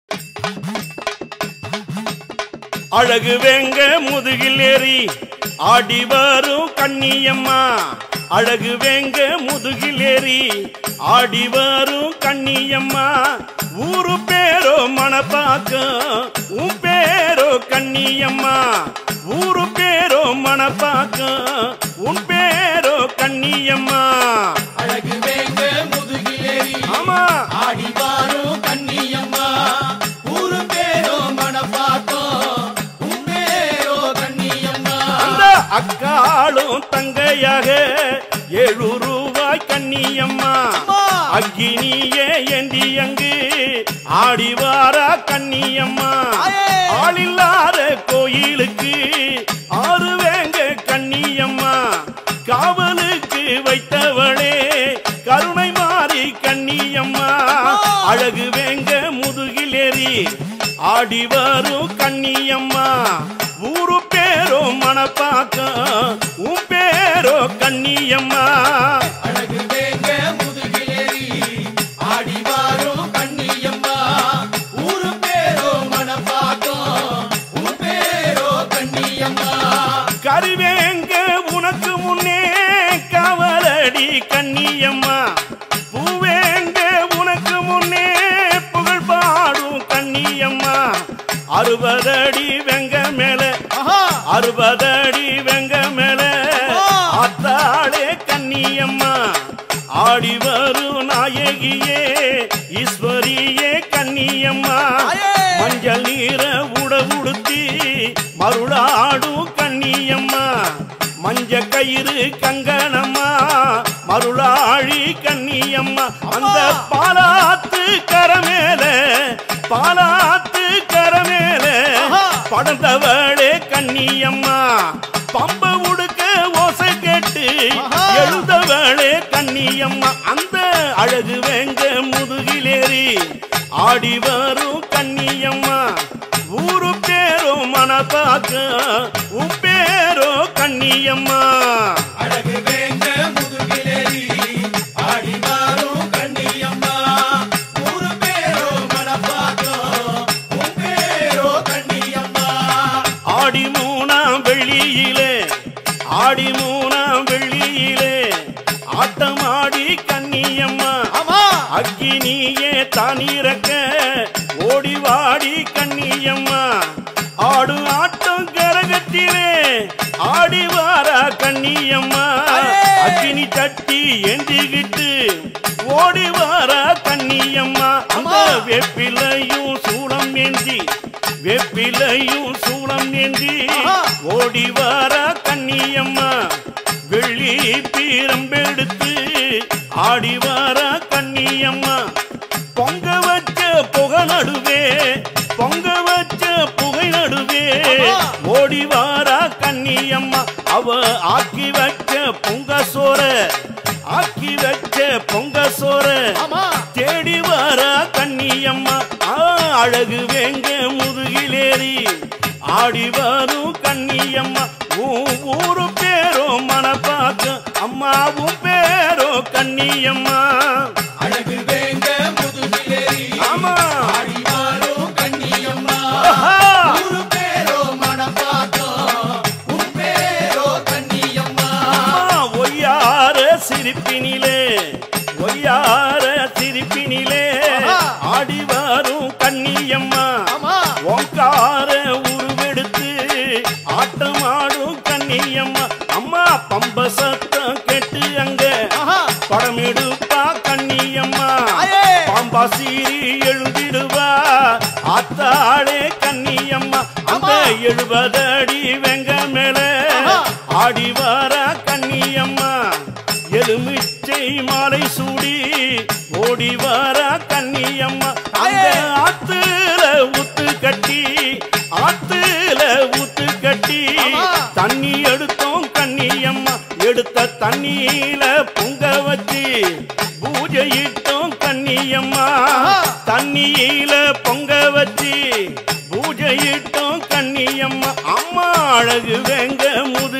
அழகு வேங்க முதுகில் ஏறி ஆடி வரும் கண்ணியம்மா அழகு வேங்க முதுகில் ஏறி ஆடி வரும் கண்ணியம்மா ஊரு பேரோ மணப்பாக்கம் உன் பேரோ கண்ணியம்மா ஊரு பேரோ மணப்பாக்கம் உன் பேரோ கண்ணியம்மா அழகு வேங்க முதுகிலேறி ஆமா ஆடி வாரும் கண்ணியம்மா ஊரு பேரோ மனப்பாக்கோ உண்மையோ கண்ணியம்மா அந்த அக்காளும் தங்கையாக ஏழு ரூபாய் கண்ணியம்மா அம்மா. அக்கினியே ஏந்தி அங்கு ஆடி வாரா கண்ணியம்மா ஆயே. ஆளில்லாத கோயிலுக்கு ஆறு வேங்க கண்ணியம்மா காவலுக்கு வைத்தவளே கருணை மாறி கண்ணியம்மா அழகு வேங்க முதுகிலேறி ஆடி வரும் கண்ணியம்மா ஊரு பேரோ மணப்பாக்கம் உன் பேரோ கண்ணியம்மா அழகு வேங்க முதுகிலேறி ஆடி வாரும் கண்ணியம்மா ஊரு பேரோ மனப்பாக்கோ உன் பேரோ கண்ணியம்மா கருவேங்க உனக்கு முன்னே காவலடி கண்ணியம்மா பூவேங்க உனக்கு முன்னே புகழ் பாடும் கண்ணியம்மா அறுபதடி வெங்க மேல ஆஹா அறுபதடி வெங்க மேல ஆத்தாளே கண்ணியம்மா ஆடி வரும் நாயகியே ஈஸ்வரியே கண்ணியம்மா ஆயே. மஞ்சள் நீர உட உடுத்தி மருளாடும் கண்ணியம்மா மஞ்ச கயிறு கங்கணம்மா மருளாழி கண்ணியம்மா அந்த பாலாத்து கரமேல பாலாத்து கரமேல ஆஹா. படந்தவளே கண்ணியம்மா பம்ப உடுக்க ஓசை கேட்டு ஆஹா. எழுந்தவளே கண்ணியம்மா அந்த அழகு வேங்க முதுகிலேறி ஆடி வரும் கண்ணியம்மா ஊரு பேரோ மனப்பாக்க உன் பேரோ கண்ணியம்மா அழகு வேங்க முதுகிலேறி ஆடி வாரும் கண்ணியம்மா ஊரு பேரோ மனப்பாக்கோ உன் பேரோ கண்ணியம்மா ஆடி மூணாம் வெள்ளியிலே ஆடி மூணாம் வெள்ளியிலே ஆட்டமாடி கண்ணியம்மா ஆமா அக்கினியே தானிறக்க ஓடி வாடி கண்ணியம்மா ஆடு ஆட்டம் கரகத்திலே ஆடி வாரா கண்ணியம்மா அக்கினி தட்டி ஏந்திக்கிட்டு ஓடி வாரா கண்ணியம்மா அந்த வேப்பிலையும் சூளம் ஏந்தி வேப்பிலையும் சூளம் ஏந்தி ஆஹா. ஓடி வாரா கண்ணியம்மா வெள்ளி பீரம்பெடுத்து ஆடி வாரா கண்ணியம்மா பொங்க வச்ச புகை நடுவே பொங்க வச்ச புகை நடுவே ஆமா. ஓடி வாரா கண்ணியம்மா அவ ஆக்கி வச்ச பொங்க சோற ஆக்கி வச்ச பொங்க சோற ஆமா தேடி வாரா கண்ணியம்மா ஆ, அழகு வேங்க முதுகிலேறி ஆடி வரும் கண்ணியம்மா உன் ஊரு பேரோ மனப்பாக்க அம்மாவும் பேரோ கண்ணியம்மா அழகு வேங்க முதுகிலேறி ஆமா ஆடி வாரும் கண்ணியம்மா ஆஹா. ஊரு பேரோ மனப்பாக்கோ உன் பேரோ கண்ணியம்மா அம்மா, ஒய்யார சிரிப்பினிலே ஒய்யார சிரிப்பினிலே ஆஹா. ஆடி வரும் கண்ணியம்மா ஆமா ஓங்கார உருவெடுத்து ஆட்டமாடும் கண்ணியம்மா அம்மா பம்ப சத்தம் கேட்டு அங்க ஆஹா படம் எடுப்பா கண்ணியம்மா ஆயே. பாம்பா சீறி எழுந்திடுவா ஆத்தாளே கண்ணியம்மா அந்த ஆமா. எழுபதடி வெங்க மேல ஆஹா. ஆடி வாரா கண்ணியம்மா எலுமிச்சை மாலை சூடி ஓடி வாரா கண்ணியம்மா அந்த ஆயே. ஆத்துல ஊத்து கட்டி ஆத்துல ஊத்து கட்டி ஆமா. தண்ணி எடுத்தோம் கண்ணியம்மா எடுத்த தண்ணியில பொங்க வச்சு பூஜையிட்டோம் கண்ணியம்மா ஆஹா. தண்ணியில பொங்க வச்சு பூஜையிட்டோம் கண்ணியம்மா அம்மா அழகு வெங்க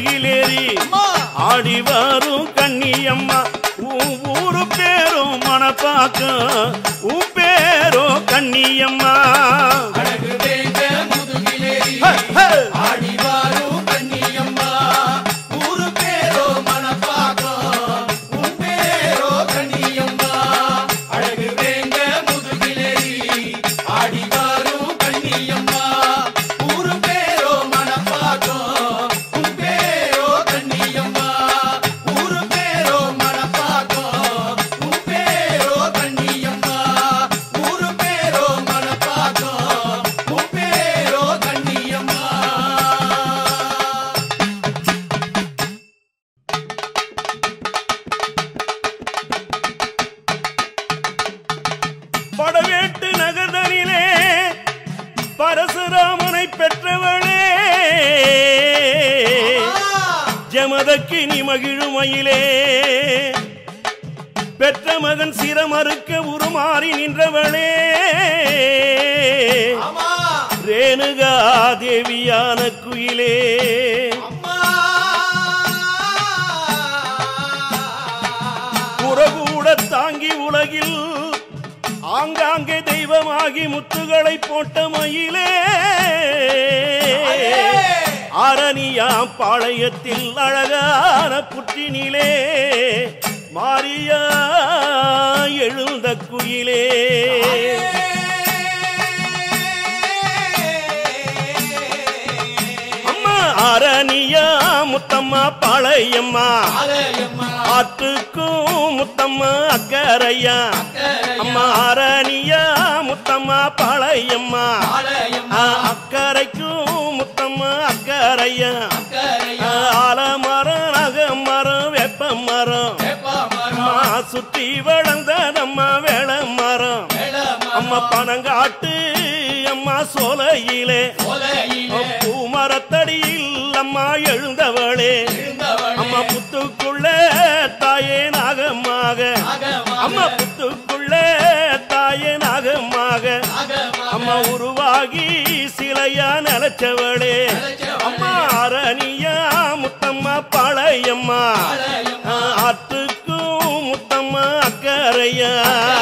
முதுகிலேறி அம்மா ஆடி வரும் கண்ணியம்மா உன் ஊரு பேரும் மன மணப்பாக்கம் உன் பேரோ கண்ணியம்மா அழகு வேங்க முதுகிலேறி ஹே, ஹே. ஆடி வாரும் கண்ணியம்மா ஊரு பேரோ மணப்பாக்கம் உன் பேரோ கண்ணியம்மா அழகு வேங்க முதுகிலேறி ஆடி வாரும் கண்ணியம்மா ஊரு பேரோ மணப்பாக்கம் உன் பேரோ கண்ணியம்மா ஊரு பேரோ மணப்பாக்கம் உன் பேரோ கண்ணியம்மா ஊரு பேரோ மணப்பாக்கம் உன் பேரோ கண்ணியம்மா படவேட்டு நகர்தனிலே பரசுராமனை பெற்றவளே ஜமதக்கு நீ மகிழுமையிலே பெற்ற மகன் சிரமறுக்க உருமாறி நின்றவளே அம்மா ரேணுகா தேவியான குயிலே அம்மா புறகூட தாங்கி உலகில் ஆங்காங்கே தெய்வமாகி முத்துகளை போட்ட மயிலே அரணியா பாளையத்தில் அழகான புற்றினிலே மாரியா எழுந்த குயிலே அம்மா அரணியா முத்தம்மா பாளையம்மா ஆலயம்மா ஆற்றுக்கும் முத்தம்மா அக்கரையா அம்மா அரணியா முத்தம்மா பாளையம்மா ஆலயம்மா ஆ, அக்கரைக்கும் முத்தம்மா அக்கரையா அக்கரையா ஆலமரம் நகமரம் வேப்ப மரம் வேப்பமரம் அம்மா சுத்தி வளர்ந்ததம்மா வேள மரம் வேளமரம் அம்மா பனங்காட்டு அம்மா சோலையிலே கொலையிலே பூமரத்தடியில் அம்மா எழுந்தவளே எழுந்தவளே அம்மா புத்துக்குள்ள தாயே நாகமாக அகமா அம்மா புத்துக்குள்ள தாயே நாகமாக அகமா அம்மா உருவாகி சிலையா நிலச்சவளே அம்மா அரணியா முத்தம்மா பாளையம்மா ஆலயம்மா ஆற்றுக்கும் முத்தம்மா அக்கரையா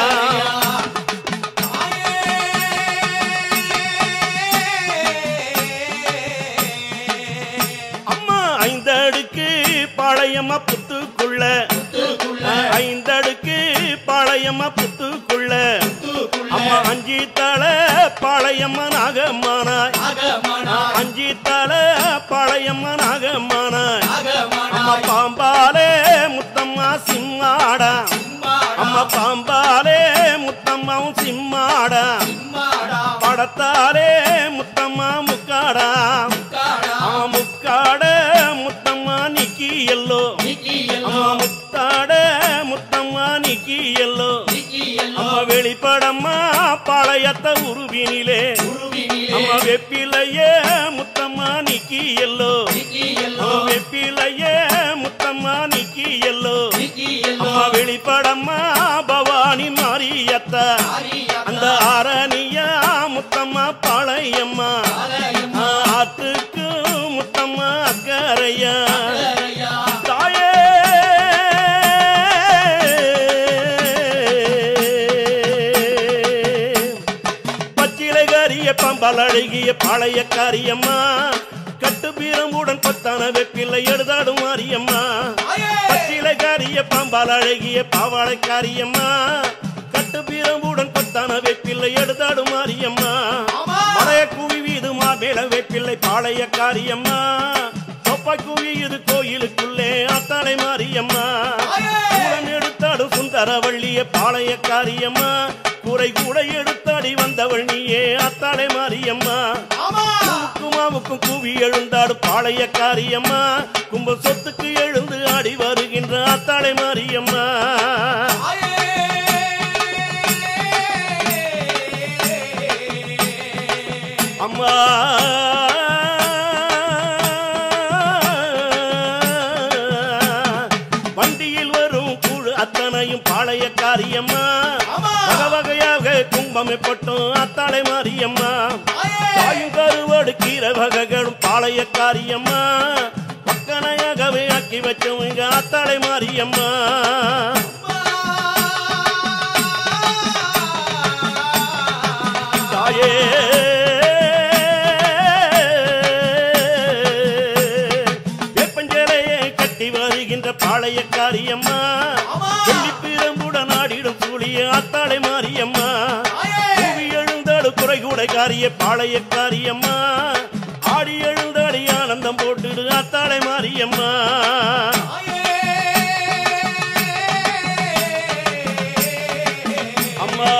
அம்மா ஐந்தடுக்கு பாளையம்மா புத்துக்குள்ள ஐந்தடுக்கு பாளையம்மா புத்துக்குள்ள அம்மா அஞ்சி தலை பாளையம்மா நாகம்மானாய் அஞ்சி தலை பாளையம்மா நாகம்மானாய் அம்மா பாம்பாலே முத்தம்மா சிம்மாடா அம்மா பாம்பாலே முத்தம்மாவும் சிம்மாடா படத்தாலே முத்தம்மா முக்காடா அம்மா முக்காட முத்தம்மா நிக்கி எல்லோ அம்மா முத்தாட முத்தம்மா நிக்கி எல்லோ அம்மா வெளிப்படம்மா பாளையத்த உருவினிலே அம்மா வெப்பிலையே முத்தம்மா நிக்கி எல்லோ அம்மா வெப்பிலையே முத்தம்மா நிக்கி எல்லோ அம்மா வெளிப்படம்மா பவானி மாரியத்தா அந்த அரணியா முத்தம்மா பாளையம்மா ஆத்துக்கு முத்தம்மா அக்கரையா தாயே பச்சிலை காரிய பம்பல் அழகிய பாளைய காரியம்மா கட்டு பீரமுடன் பத்தான வெப்பில்லை எடுதாடும் மாரியம்மா பச்சிலை காரிய பம்பல் அழகிய பாவாளை காரியம்மா கட்டு பீரமுடன் பத்தான வெப்பில்லை எடுதாடும் மாரியம்மா மலைய குவி வீது மாமேல வெப்பில்லை பாளைய காரியம்மா தொப்பை குவி இது கோயிலுக்குள்ளே அத்தாளை மாரியம்மா கூடம் எடுத்தாடு சுந்தரவள்ளிய பாளைய காரியம்மா குறை கூட எடுத்தாடி வந்தவள் நீயே அத்தாளை மாரியம்மா குமாவுக்கும் கூவி எழுந்தாடு பாளைய காரியம்மா கும்ப சொத்துக்கு எழுந்து ஆடி வருகின்ற அத்தாளை மாரியம்மா அம்மா வண்டியில் வரும் குழு அத்தனையும் பாளைய காரியம்மா வகை வகையாக கும்பமே பட்டும் அத்தாளை மாரியம்மா தாயும் கருவாடு கீரை வகைகளும் பாளைய காரியம்மா பக்கனையாகவே ஆக்கி வச்சவங்க அத்தாளை மாரியம்மா மாரியம்மா சொல்லி பிரம்புட நாடிடும் சூழிய ஆத்தாளை மாரியம்மா பூவி எழுந்தாடு குறை கூட காரிய பாளைய காரியம்மா ஆடி எழுந்தாடி ஆனந்தம் போட்டுடு ஆத்தாளை மாரியம்மா அம்மா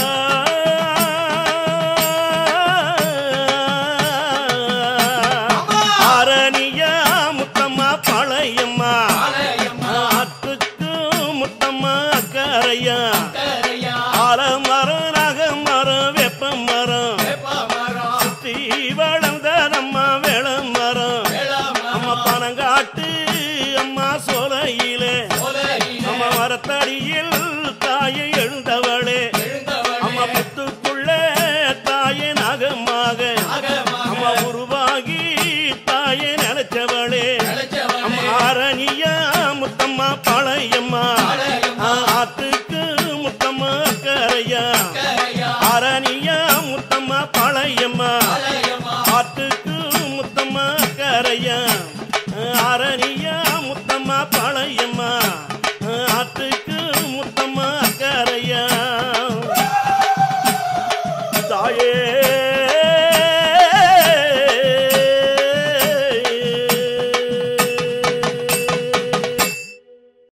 அரணியா முத்தம்மா பழையம்மா ஆத்துக்கு முத்தம்மா கரையா ஆலமரம் நகமரம் வெப்ப மரம் சுத்தி வளர்ந்த நம்ம வேளம் மரம் அம்மா பனங்காட்டு அம்மா சோலையிலே அம்மா மரத்தடியில் தாயை எழுந்தவளே அம்மா புத்துக்குள்ள தாயை நகமாக அம்மா உருவாகி தாயை நினைச்சவளே அம்மா அரணியா முத்தம்மா பழையம்மா ஆத்துக்கு முத்தம்மா கரையா அரணியா முத்தம்மா பழையம்மா ஆத்துக்கு முத்தம்மா கரையா அரணியா முத்தம்மா பழையம்மா ஆத்துக்கு முத்தம்மா கரையா தாயே